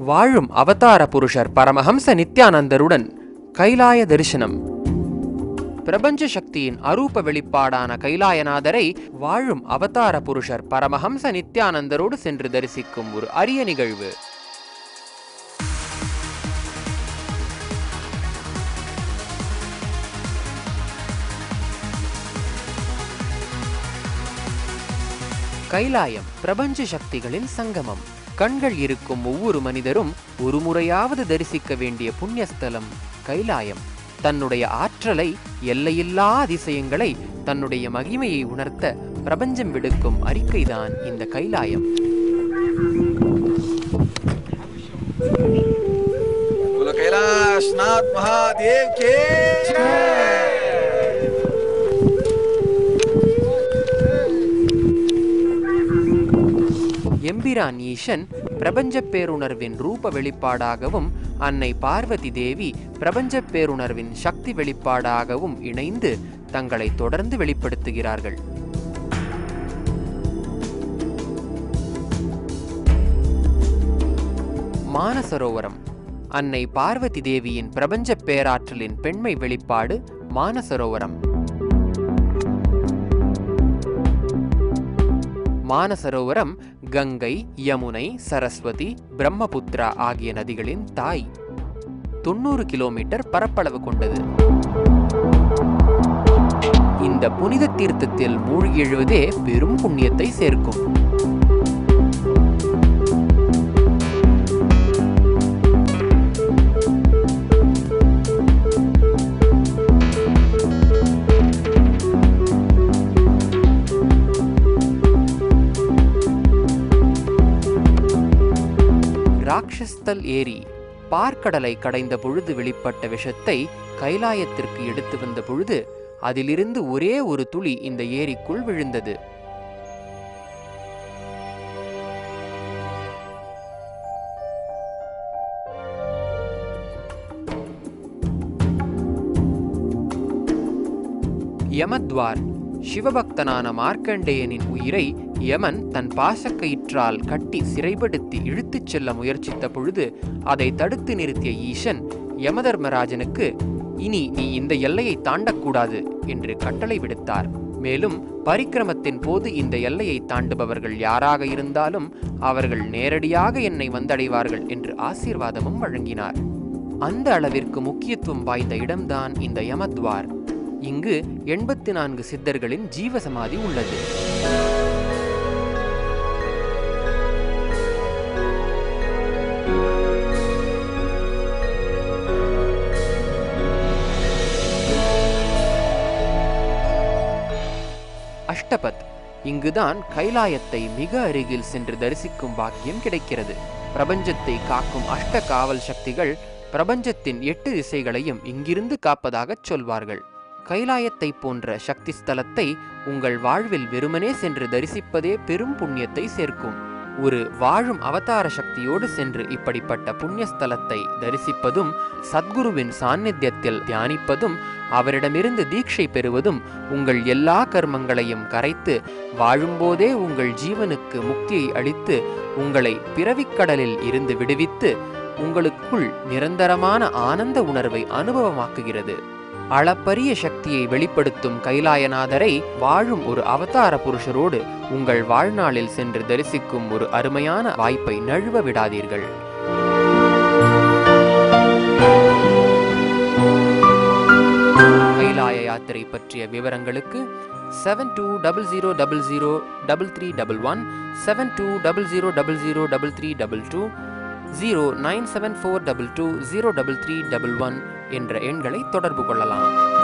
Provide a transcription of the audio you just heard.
வாழும் அவதார புருஷர் பரமஹம்ச நித்யானந்தருடன் கைலாய தரிசனம் பிரபஞ்ச சக்தியின் அரூப வெளிப்பாடான கைலாயநாதரை வாழும் அவதார புருஷர் பரமஹம்ச நித்யானந்தரோடு சென்று தரிசிக்கும் ஒரு அரிய நிகழ்வு கைலாயம் பிரபஞ்ச சக்திகளின் சங்கமம் கண்கள் இருக்கும் ஒவ்வொரு மனிதரும் ஒரு முறையாவது தரிசிக்க வேண்டிய புண்ணியஸ்தலம் கைலாயம் தன்னுடைய ஆற்றலை எல்லையில்லா அதிசயங்களை தன்னுடைய மகிமையை உணர்த்த பிரபஞ்சம் விடுக்கும் அறிக்கைதான் இந்த கைலாயம் बोलो कैलाशनाथ महादेव के எம்பிரான் ஈசன் பிரபஞ்ச பேருணர்வின் ரூப வெளிப்பாடாகவும் அன்னை பார்வதி தேவி பிரபஞ்ச பேருணர்வின் சக்தி வெளிப்பாடாகவும் இணைந்து தங்களை தொடர்ந்து வெளிப்படுத்துகிறார்கள் மானசரோவரம் அன்னை பார்வதி தேவியின் பிரபஞ்ச பேராற்றலின் பெண்மை வெளிப்பாடு மானசரோவரம் மானசரோவரம் கங்கை யமுனை சரஸ்வதி பிரம்மபுத்திரா ஆகிய நதிகளின் தாய் தொண்ணூறு கிலோமீட்டர் பரப்பளவு கொண்டது இந்த புனித தீர்த்தத்தில் மூழ்கி எழுவதே பெரும் புண்ணியத்தை சேர்க்கும் ராக்ஷஸ்தல் ஏரி பார்க்கடலை கடைந்த பொழுது வெளிப்பட்ட விஷத்தை கைலாயத்திற்கு எடுத்து வந்த பொழுது அதிலிருந்து ஒரே ஒரு துளி இந்த ஏரிக்குள் விழுந்தது யமத்வார் சிவபக்தனான மார்க்கண்டேயனின் உயிரை யமன் தன் பாசக்கயிற்றால் கட்டி சிறைப்படுத்தி இழுத்துச் செல்ல முயற்சித்த பொழுது அதை தடுத்து நிறுத்திய ஈசன் யமதர்மராஜனுக்கு இனி நீ இந்த எல்லையை தாண்டக்கூடாது என்று கட்டளை விடுத்தார் மேலும் பரிக்கிரமத்தின் போது இந்த எல்லையை தாண்டுபவர்கள் யாராக இருந்தாலும் அவர்கள் நேரடியாக என்னை வந்தடைவார்கள் என்று ஆசீர்வாதமும் வழங்கினார் அந்த அளவிற்கு முக்கியத்துவம் வாய்ந்த இடம்தான் இந்த யமத்வார் இங்கு எண்பத்தி நான்கு சித்தர்களின் ஜீவசமாதி உள்ளது அஷ்டபத் இங்குதான் கைலாயத்தை மிக அருகில் சென்று தரிசிக்கும் பாக்கியம் கிடைக்கிறது பிரபஞ்சத்தை காக்கும் அஷ்ட காவல் சக்திகள் பிரபஞ்சத்தின் எட்டு திசைகளையும் இங்கிருந்து காப்பதாகச் சொல்வார்கள் கைலாயத்தை போன்ற சக்தி ஸ்தலத்தை உங்கள் வாழ்வில் வெறுமனே சென்று தரிசிப்பதே பெரும் புண்ணியத்தை சேர்க்கும் ஒரு வாழும் அவதார சக்தியோடு சென்று இப்படிப்பட்ட புண்ணியஸ்தலத்தை தரிசிப்பதும் சத்குருவின் சாநித்தியத்தில் தியானிப்பதும் அவரிடமிருந்து தீட்சை பெறுவதும் உங்கள் எல்லா கர்மங்களையும் கரைத்து வாழும்போதே உங்கள் ஜீவனுக்கு முக்தியை அளித்து உங்களை பிறவிக்கடலில் இருந்து விடுவித்து உங்களுக்குள் நிரந்தரமான ஆனந்த உணர்வை அனுபவமாக்குகிறது அளப்பரிய சக்தியை வெளிப்படுத்தும் கைலாயநாதரை வாழும் ஒரு அவதார புருஷரோடு உங்கள் வாழ்நாளில் சென்று தரிசிக்கும் ஒரு அருமையான வாய்ப்பை நழுவ விடாதீர்கள் கைலாய யாத்திரை பற்றிய விவரங்களுக்கு seven two double zero double zero double three double one seven two double zero double zero double three double two zero nine seven four double two zero double three double one என்ற எண்களை தொடர்பு கொள்ளலாம்